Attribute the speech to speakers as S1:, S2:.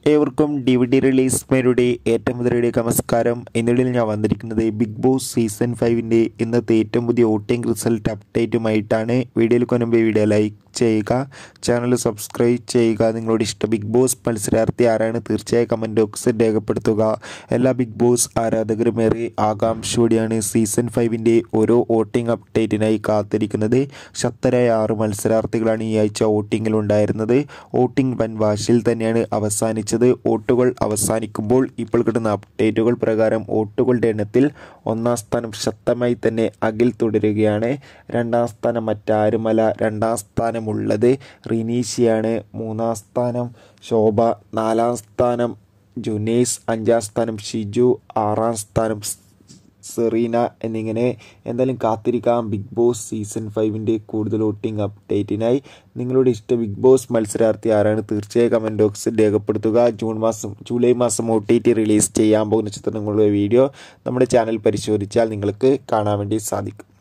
S1: ഏവർക്കും D V D release മേരുടെ ഏറ്റവും മുതലയുടെ നമസ്കാരം എന്നിടയിൽ ഞാൻ വന്നിരിക്കുന്നത് ബിഗ് ബോസ് സീസൺ ഫൈവിൻ്റെ ഇന്നത്തെ ഏറ്റവും പുതിയ വോട്ടിംഗ് റിസൾട്ട് അപ്ഡേറ്റുമായിട്ടാണ് വീഡിയോയിൽ കൊണ്ടുമ്പോൾ വീഡിയോ ലൈക്ക് ചെയ്യുക ചാനൽ സബ്സ്ക്രൈബ് ചെയ്യുക നിങ്ങളുടെ ഇഷ്ട ബിഗ് ബോസ് മത്സരാർത്ഥി ആരാണ് തീർച്ചയായും കമൻറ്റ് ബോക്സിൽ രേഖപ്പെടുത്തുക എല്ലാ ബിഗ് ബോസ് ആരാധകരും ഏറെ ആകാംക്ഷയോടെയാണ് സീസൺ ഫൈവിൻ്റെ ഓരോ വോട്ടിംഗ് അപ്ഡേറ്റിനായി കാത്തിരിക്കുന്നത് ശക്തരായ ആറ് മത്സരാർത്ഥികളാണ് ഈ ആഴ്ച വോട്ടിങ്ങിൽ ഉണ്ടായിരുന്നത് വോട്ടിംഗ് വൻ വാശിയിൽ തന്നെയാണ് അവസാനിച്ചത് വോട്ടുകൾ അവസാനിക്കുമ്പോൾ ഇപ്പോൾ കിട്ടുന്ന അപ്ഡേറ്റുകൾ പ്രകാരം വോട്ടുകളുടെ എണ്ണത്തിൽ ഒന്നാം സ്ഥാനം ശക്തമായി തന്നെ അഖിൽ തുടരുകയാണ് രണ്ടാം സ്ഥാനം മറ്റാരുമല്ല രണ്ടാം സ്ഥാനമുള്ളത് റിനീഷിയാണ് മൂന്നാം സ്ഥാനം ശോഭ നാലാം സ്ഥാനം ജുനേസ് അഞ്ചാം സ്ഥാനം ഷിജു ആറാം സ്ഥാനം സെറീന എന്നിങ്ങനെ എന്തായാലും കാത്തിരിക്കാം ബിഗ് ബോസ് സീസൺ ഫൈവിൻ്റെ കൂടുതൽ വോട്ടിംഗ് അപ്ഡേറ്റിനായി നിങ്ങളുടെ ഇഷ്ട ബിഗ് ബോസ് മത്സരാർത്ഥി ആരാണ് തീർച്ചയായും കമൻറ്റ് ബോക്സിൽ രേഖപ്പെടുത്തുക ജൂൺ മാസം ജൂലൈ മാസം ഒ ടി ടി റിലീസ് ചെയ്യാൻ പോകുന്ന ചിത്രങ്ങളുടെ വീഡിയോ നമ്മുടെ ചാനൽ പരിശോധിച്ചാൽ നിങ്ങൾക്ക് കാണാൻ വേണ്ടി സാധിക്കും